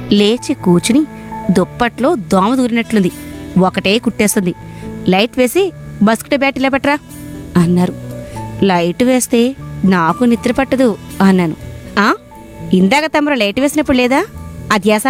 లేచి కూర్చుని దుప్పట్లో దోమ దూరినట్లుంది ఒకటే కుట్టేస్తుంది లైట్ వేసి బస్కెట్ బ్యాట్ ఇలా పట్రా అన్నారు లైట్ వేస్తే నాకు నిద్ర పట్టదు అన్నాను ఆ ఇందాక తమరు లైట్ వేసినప్పుడు లేదా అధ్యాస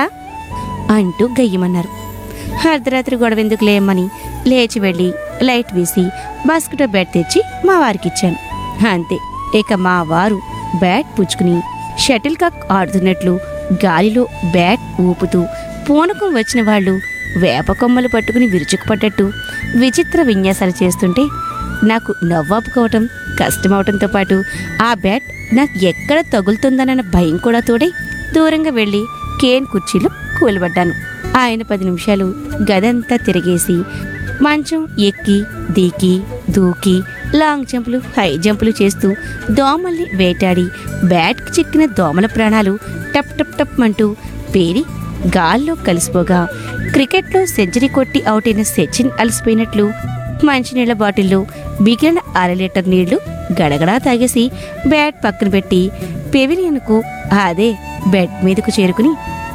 అంటూ గయ్యమన్నారు అర్ధరాత్రి గొడవ ఎందుకు లేమని లేచి వెళ్ళి లైట్ వేసి బాస్కెట్ బ్యాట్ తెచ్చి మా వారికి ఇచ్చాను అంతే ఇక మా వారు బ్యాట్ పుచ్చుకుని షటిల్ కాక్ ఆడుతున్నట్లు గాలిలో బ్యాట్ ఊపుతూ పూనకం వచ్చిన వాళ్ళు వేప కొమ్మలు పట్టుకుని విరుచుకుపడ్డట్టు విచిత్ర విన్యాసాలు చేస్తుంటే నాకు నవ్వాపుకోవటం కష్టమవటంతో పాటు ఆ బ్యాట్ నాకు ఎక్కడ తగులుతుందన్న భయం కూడా తోడై దూరంగా వెళ్ళి కేన్ కుర్చీలో కూలబడ్డాను ఆయన పది నిమిషాలు గదంతా తిరిగేసి మంచం ఎక్కి దీకి దూకి లాంగ్ జంపులు హై జంపులు చేస్తూ దోమల్ని వేటాడి బ్యాట్కి చిక్కిన దోమల ప్రాణాలు టప్ టప్ టప్ అంటూ పేరి గాల్లో కలిసిపోగా క్రికెట్లో సెంచరీ కొట్టి అవుట్ అయిన సచిన్ అలసిపోయినట్లు మంచినీళ్ల బాటిల్లో మిగిలిన అర లీటర్ నీళ్లు గడగడా తాగేసి బ్యాట్ పక్కన పెట్టి పెవిలియన్కు అదే బెడ్ మీదకు చేరుకుని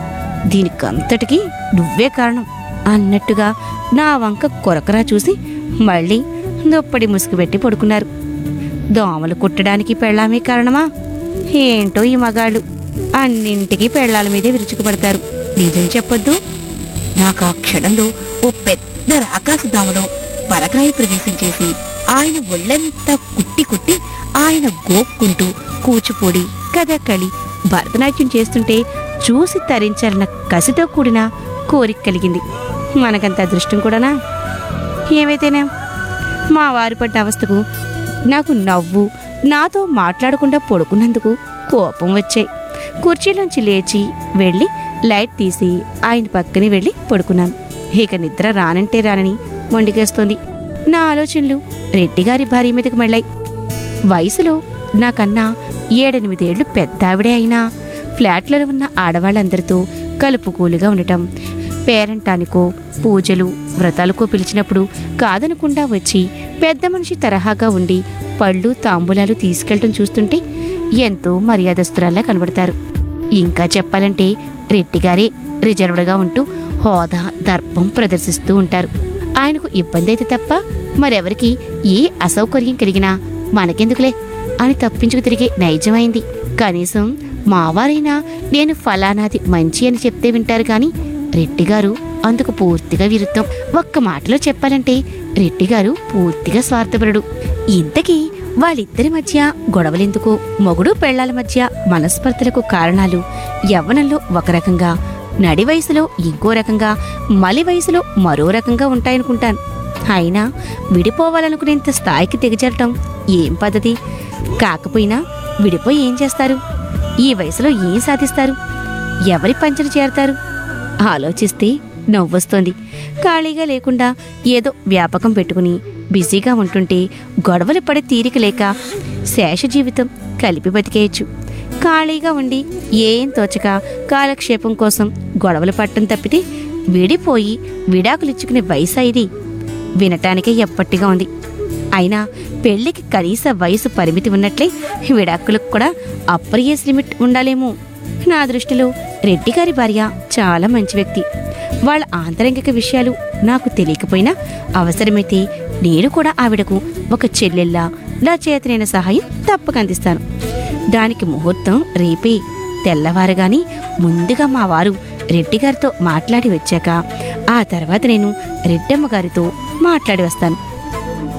దీనికంతటికి నువ్వే కారణం అన్నట్టుగా నా వంక కొరకరా చూసి మళ్ళీ దుప్పటి ముసుగు పెట్టి పడుకున్నారు దోమలు కుట్టడానికి పెళ్ళామే కారణమా ఏంటో ఈ మగాళ్ళు అన్నింటికీ పెళ్ళాల మీదే విరుచుకుపడతారు నిజం చెప్పొద్దు నాకు ఆ క్షణంలో ఓ పెద్ద రాకాసు దోమలో పరకాయ ప్రవేశం చేసి ఆయన ఒళ్ళంతా కుట్టి కుట్టి ఆయన గోక్కుంటూ కూచిపూడి కథకళి భరతనాట్యం చేస్తుంటే చూసి తరించాలన్న కసితో కూడిన కోరిక కలిగింది మనకంత అదృష్టం కూడానా ఏమైతేనే మా వారి పడ్డ అవస్థకు నాకు నవ్వు నాతో మాట్లాడకుండా పడుకున్నందుకు కోపం వచ్చాయి కుర్చీలోంచి లేచి వెళ్ళి లైట్ తీసి ఆయన పక్కనే వెళ్ళి పడుకున్నాను ఇక నిద్ర రానంటే రానని మొండికేస్తోంది నా ఆలోచనలు రెడ్డిగారి భార్య మీదకు మళ్ళాయి వయసులో నాకన్నా ఏడెనిమిదేళ్లు పెద్ద ఆవిడే అయినా ఫ్లాట్లలో ఉన్న ఆడవాళ్ళందరితో కలుపుకూలుగా ఉండటం పేరంటానికో పూజలు వ్రతాలకో పిలిచినప్పుడు కాదనకుండా వచ్చి పెద్ద మనిషి తరహాగా ఉండి పళ్ళు తాంబూలాలు తీసుకెళ్ళటం చూస్తుంటే ఎంతో మర్యాదస్తురాల్లా కనబడతారు ఇంకా చెప్పాలంటే రెడ్డిగారే రిజర్వ్డ్గా ఉంటూ హోదా దర్పం ప్రదర్శిస్తూ ఉంటారు ఆయనకు ఇబ్బంది అయితే తప్ప మరెవరికి ఏ అసౌకర్యం కలిగినా మనకెందుకులే అని తప్పించుకు తిరిగే నైజమైంది కనీసం మావారైనా నేను ఫలానాది మంచి అని చెప్తే వింటారు కానీ రెడ్డిగారు అందుకు పూర్తిగా విరుద్ధం ఒక్క మాటలో చెప్పాలంటే రెడ్డిగారు పూర్తిగా స్వార్థపరుడు ఇంతకీ వాళ్ళిద్దరి మధ్య గొడవలెందుకు మొగుడు పెళ్లాల మధ్య మనస్పర్ధలకు కారణాలు యవ్వనంలో ఒక రకంగా నడి వయసులో ఇంకో రకంగా మలి వయసులో మరో రకంగా ఉంటాయనుకుంటాను అయినా విడిపోవాలనుకునేంత స్థాయికి దిగజారటం ఏం పద్ధతి కాకపోయినా విడిపోయి ఏం చేస్తారు ఈ వయసులో ఏం సాధిస్తారు ఎవరి పంచలు చేరతారు ఆలోచిస్తే నవ్వొస్తోంది ఖాళీగా లేకుండా ఏదో వ్యాపకం పెట్టుకుని బిజీగా ఉంటుంటే గొడవలు పడే తీరిక లేక శేష జీవితం కలిపి బతికేయచ్చు ఖాళీగా ఉండి ఏం తోచక కాలక్షేపం కోసం గొడవలు పట్టం తప్పితే విడిపోయి విడాకులిచ్చుకునే వయసు ఇది వినటానికే ఎప్పటిగా ఉంది అయినా పెళ్లికి కనీస వయసు పరిమితి ఉన్నట్లే విడాకులకు కూడా అప్పర్ ఏజ్ లిమిట్ ఉండాలేమో నా దృష్టిలో రెడ్డి గారి భార్య చాలా మంచి వ్యక్తి వాళ్ళ ఆంతరంగిక విషయాలు నాకు తెలియకపోయినా అవసరమైతే నేను కూడా ఆవిడకు ఒక చెల్లెల్లా నా చేతనైన సహాయం తప్పక అందిస్తాను దానికి ముహూర్తం రేపే తెల్లవారగాని ముందుగా మా వారు రెడ్డి గారితో మాట్లాడి వచ్చాక ఆ తర్వాత నేను రెడ్డమ్మ గారితో మాట్లాడి వస్తాను